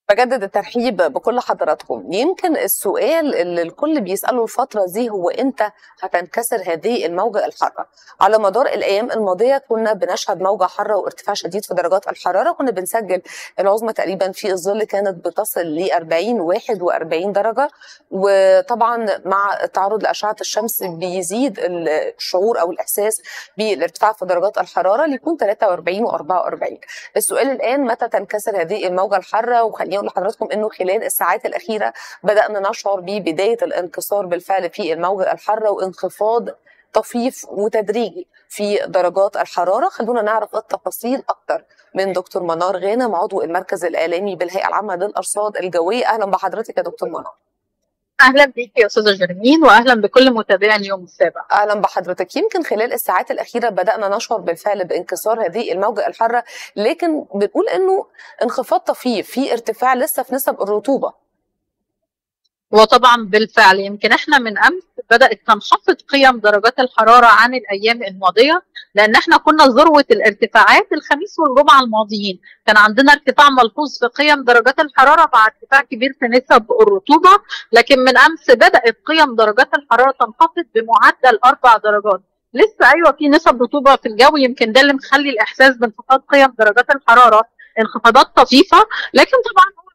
بجدد الترحيب بكل حضراتكم يمكن السؤال اللي الكل بيسأله الفترة دي هو امتى هتنكسر هذه الموجة الحارة على مدار الأيام الماضية كنا بنشهد موجة حارة وارتفاع شديد في درجات الحرارة كنا بنسجل العظمى تقريبا في الظل كانت بتصل ل 40 41 درجة وطبعا مع التعرض لأشعة الشمس بيزيد الشعور أو الإحساس بالارتفاع في درجات الحرارة ليكون 43 و 44 السؤال الآن متى تنكسر هذه الموجة الحارة وخليني اقول لحضراتكم انه خلال الساعات الاخيره بدانا نشعر ببدايه الانكسار بالفعل في الموجه الحاره وانخفاض طفيف وتدريجي في درجات الحراره خلونا نعرف التفاصيل اكتر من دكتور منار غانم عضو المركز الاعلامي بالهيئه العامه للارصاد الجويه اهلا بحضرتك يا دكتور منار اهلا بيك يا استاذه جرمين واهلا بكل متابعي اليوم السابع اهلا بحضرتك يمكن خلال الساعات الاخيره بدانا نشعر بالفعل بانكسار هذه الموجه الحاره لكن بنقول انه انخفاض طفيف في ارتفاع لسه في نسب الرطوبه وطبعا بالفعل يمكن احنا من امس بدات تنخفض قيم درجات الحراره عن الايام الماضيه لان احنا كنا ذروه الارتفاعات الخميس والجمعه الماضيين كان عندنا ارتفاع ملحوظ في قيم درجات الحراره مع ارتفاع كبير في نسب الرطوبه لكن من امس بدات قيم درجات الحراره تنخفض بمعدل اربع درجات لسه ايوه في نسب رطوبه في الجو يمكن ده اللي مخلي الاحساس بانخفاض قيم درجات الحراره انخفاضات طفيفه لكن طبعا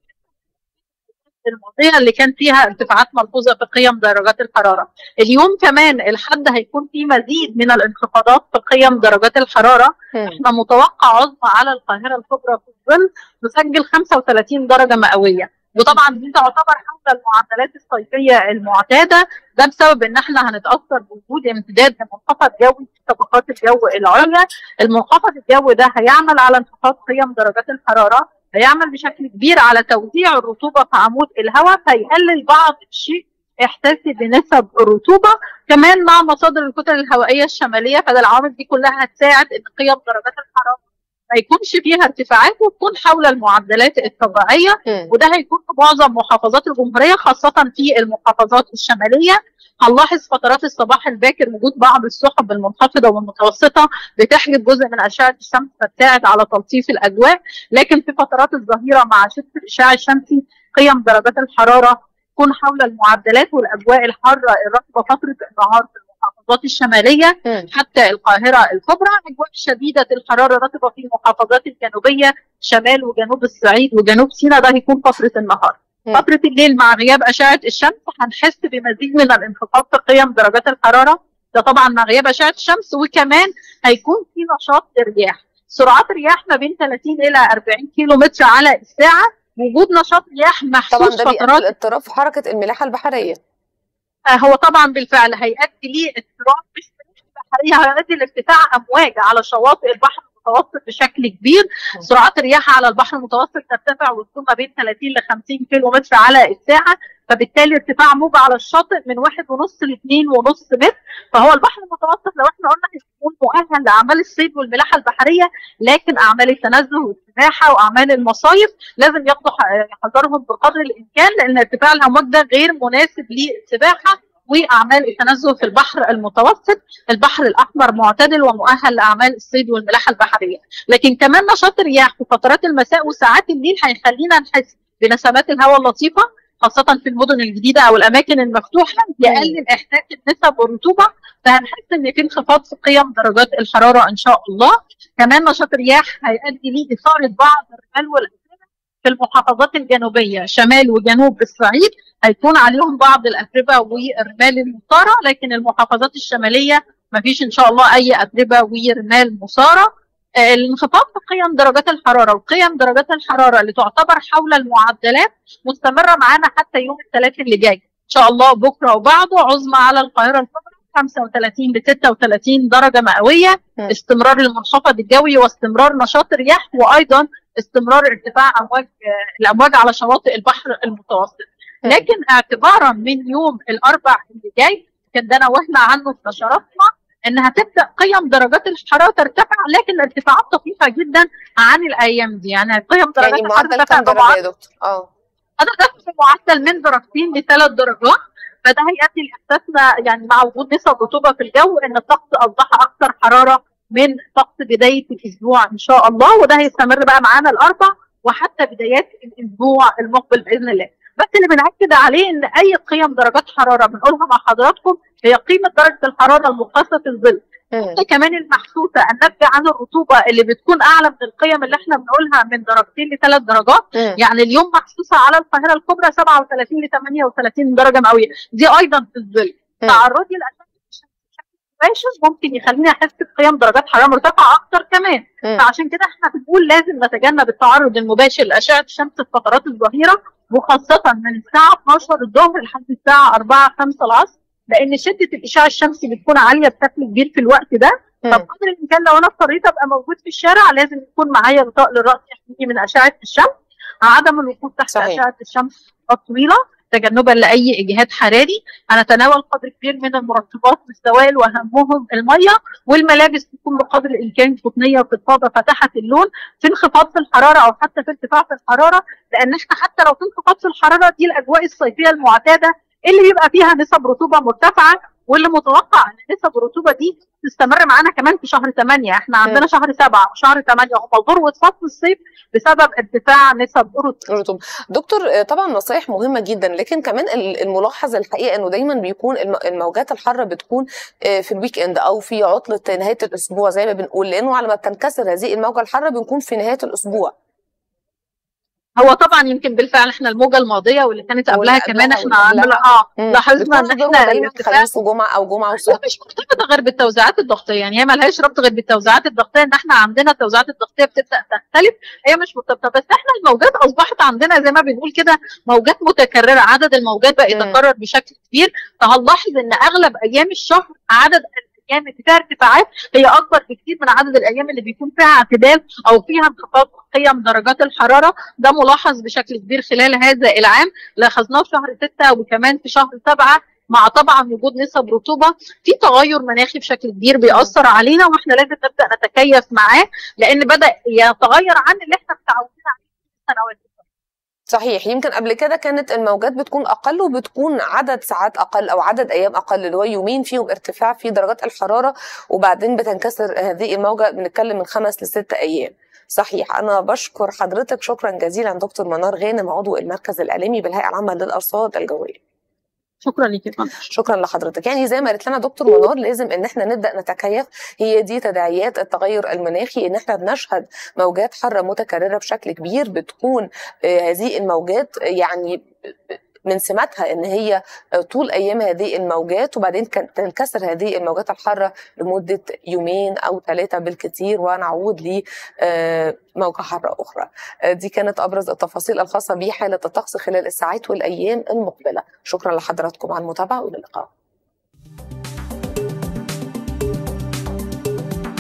الماضيه اللي كان فيها ارتفاعات ملحوظه في قيم درجات الحراره. اليوم كمان الحد هيكون في مزيد من الانخفاضات في قيم درجات الحراره، احنا متوقع عظمى على القاهره الكبرى في الظل تسجل 35 درجه مئويه. وطبعا دي تعتبر حول المعدلات الصيفيه المعتاده ده بسبب ان احنا هنتاثر بوجود امتداد لمنخفض جوي في طبقات الجو العليا المنخفض الجوي ده هيعمل على انخفاض قيم درجات الحراره هيعمل بشكل كبير على توزيع الرطوبه في عمود الهواء فيقلل بعض الشيء احساسي بنسب الرطوبه كمان مع مصادر الكتل الهوائيه الشماليه فده العوامل دي كلها هتساعد ان قيم درجات الحراره ما يكونش فيها ارتفاعات وتكون حول المعدلات الطبيعيه وده هيكون في معظم محافظات الجمهوريه خاصه في المحافظات الشماليه هنلاحظ فترات الصباح الباكر وجود بعض السحب المنخفضه والمتوسطه بتحجب جزء من اشعه الشمس فتساعد على تلطيف الاجواء لكن في فترات الظهيره مع شده الاشعاع الشمسي قيم درجات الحراره تكون حول المعدلات والاجواء الحاره الرطبه فتره النهار في المحافظات الشماليه حتى القاهره الكبرى اجواء شديده الحراره رطبه في المحافظات الجنوبيه شمال وجنوب الصعيد وجنوب سيناء ده هيكون فتره النهار فترة الليل مع غياب أشعة الشمس هنحس بمزيد من الانخفاض في قيم درجات الحرارة ده طبعا مع غياب أشعة الشمس وكمان هيكون في نشاط الرياح سرعات رياح ما بين 30 إلى 40 كيلو متر على الساعة وجود نشاط رياح محسوس طبعا ده فترات اضطراب في حركة الملاحة البحرية آه هو طبعا بالفعل هيؤدي لاضطراب مش البحرية هيؤدي لارتفاع أمواج على شواطئ البحر المتوسط بشكل كبير سرعات الرياح على البحر المتوسط ترتفع وتكون ما بين 30 ل 50 كيلو متر على الساعه فبالتالي ارتفاع موجة على الشاطئ من واحد ونص ل 2 ونص متر فهو البحر المتوسط لو احنا قلنا هيكون مؤهل لاعمال الصيد والملاحه البحريه لكن اعمال التنزه والسباحه واعمال المصايف لازم ياخدوا حذرهم بقدر الامكان لان ارتفاع الامواج ده غير مناسب للسباحه واعمال التنزه في البحر المتوسط البحر الاحمر معتدل ومؤهل لاعمال الصيد والملاحه البحريه لكن كمان نشاط الرياح في فترات المساء وساعات الليل هيخلينا نحس بنسمات الهواء اللطيفه خاصة في المدن الجديدة أو الأماكن المفتوحة يقلل إحساس النسب والرطوبة فهنحس إن في انخفاض في قيم درجات الحرارة إن شاء الله كمان نشاط الرياح هيؤدي لإثارة بعض الرمال والأتربة في المحافظات الجنوبية شمال وجنوب الصعيد هيكون عليهم بعض الاتربه والرمال المثاره لكن المحافظات الشماليه ما فيش ان شاء الله اي اتربه ورمال مثاره الانخفاض في قيم درجات الحراره وقيم درجات الحراره اللي تعتبر حول المعدلات مستمره معانا حتى يوم الثلاث اللي جاي ان شاء الله بكره وبعده عظمى على القاهره الكبرى 35 ل 36 درجه مئويه استمرار المنخفض الجوي واستمرار نشاط الرياح وايضا استمرار ارتفاع امواج الامواج على شواطئ البحر المتوسط لكن اعتبارا من يوم الاربع اللي جاي كان ده نوهنا عنه في نشراتنا ان هتبدا قيم درجات الحراره ترتفع لكن ارتفاعات طفيفه جدا عن الايام دي يعني قيم درجات يعني معدل كام درجه يا دكتور؟ اه درجات في معدل من درجتين لثلاث درجات فده هيؤدي لاحساسنا يعني مع وجود نسب رطوبه في الجو ان الطقس اصبح اكثر حراره من طقس بدايه الاسبوع ان شاء الله وده هيستمر بقى معانا الاربع وحتى بدايات الاسبوع المقبل باذن الله بس اللي بنأكد عليه ان اي قيم درجات حراره بنقولها مع حضراتكم هي قيمه درجه الحراره المقاسه في الظل حتى كمان المحسوسه الناتجه عن الرطوبه اللي بتكون اعلى من القيم اللي احنا بنقولها من درجتين لثلاث درجات مم. يعني اليوم محسوسه على القاهره الكبرى 37 ل 38 درجه مئويه دي ايضا في الظل مم. تعرضي لاشعه الشمس بشكل مباشر ممكن يخليني احس بقيم درجات حراره مرتفعه اكتر كمان مم. فعشان كده احنا بنقول لازم نتجنب التعرض المباشر لاشعه الشمس في فترات الظهيره وخاصه من الساعه 12 الظهر لحد الساعه 4 5 العصر لان شده الاشعاع الشمسي بتكون عاليه بشكل كبير في الوقت ده مم. فبقدر الامكان لو انا اضطريت ابقى موجود في الشارع لازم يكون معايا غطاء للراس يحميني من اشعه الشمس عدم الوقوف تحت صحيح. اشعه الشمس فترات طويله تجنبا لاي اجهاد حراري هنتناول قدر كبير من المرطبات والسوائل واهمهم الميه والملابس تكون بقدر الامكان قطنيه وفضفاضه فاتحه اللون في انخفاض في الحراره او حتى في ارتفاع في الحراره لان احنا حتى لو في انخفاض في الحراره دي الاجواء الصيفيه المعتاده اللي بيبقى فيها نسب رطوبه مرتفعه واللي متوقع ان نسب الرطوبه دي تستمر معانا كمان في شهر 8 احنا عندنا شهر 7 وشهر 8 هم ذروه فصل الصيف بسبب ارتفاع نسب الرطوبه رطوبة. دكتور آه، طبعا نصايح مهمة جدا لكن كمان ال- الملاحظ الحقيقة انه دايما بيكون الم- الموجات الحارة بتكون آه، في الويك اند او في عطلة نهاية الاسبوع زي ما بنقول لانه على ما بتنكسر هذه الموجة الحارة بنكون في نهاية الاسبوع هو طبعا يمكن بالفعل احنا الموجه الماضيه واللي كانت قبلها واللي كمان قبلها احنا واللي عمل اه مم. لاحظنا بتكون ان الذروة احنا دايما الارتفاع خميس وجمعة او جمعة لا وسبت مش مرتبطه غير بالتوزيعات الضغطيه يعني هي ملهاش ربط غير بالتوزيعات الضغطيه ان احنا عندنا التوزيعات الضغطيه بتبدا تختلف هي مش مرتبطه بس احنا الموجات اصبحت عندنا زي ما بنقول كده موجات متكرره عدد الموجات بقى مم. يتكرر بشكل كبير فهنلاحظ ان اغلب ايام الشهر عدد الايام اللي فيها ارتفاعات هي اكبر بكتير من عدد الايام اللي بيكون فيها اعتدال او فيها انخفاض قيم درجات الحراره ده ملاحظ بشكل كبير خلال هذا العام لاحظناه في شهر 6 وكمان في شهر 7 مع طبعا وجود نسب رطوبه في تغير مناخي بشكل كبير بيأثر علينا واحنا لازم نبدا نتكيف معاه لان بدا يتغير عن اللي احنا متعودين عليه في السنوات صحيح يمكن قبل كده كانت الموجات بتكون اقل وبتكون عدد ساعات اقل او عدد ايام اقل اللي هو يومين فيهم ارتفاع في درجات الحراره وبعدين بتنكسر هذه الموجه بنتكلم من خمس لست ايام صحيح انا بشكر حضرتك شكرا جزيلا دكتور منار غانم عضو المركز الاعلامي بالهيئه العامه للارصاد الجويه شكرا لك يا فندم شكرا لحضرتك يعني زي ما قالت لنا دكتور منار لازم ان احنا نبدا نتكيف هي دي تداعيات التغير المناخي ان احنا بنشهد موجات حاره متكرره بشكل كبير بتكون آه، هذه الموجات يعني من سماتها ان هي طول ايام هذه الموجات وبعدين كان- تنكسر هذه الموجات الحاره لمده يومين او ثلاثه بالكثير ونعود لموجه حاره اخرى. آه، دي كانت ابرز التفاصيل الخاصه بحاله الطقس خلال الساعات والايام المقبله. شكرا لحضراتكم على المتابعه والى اللقاء.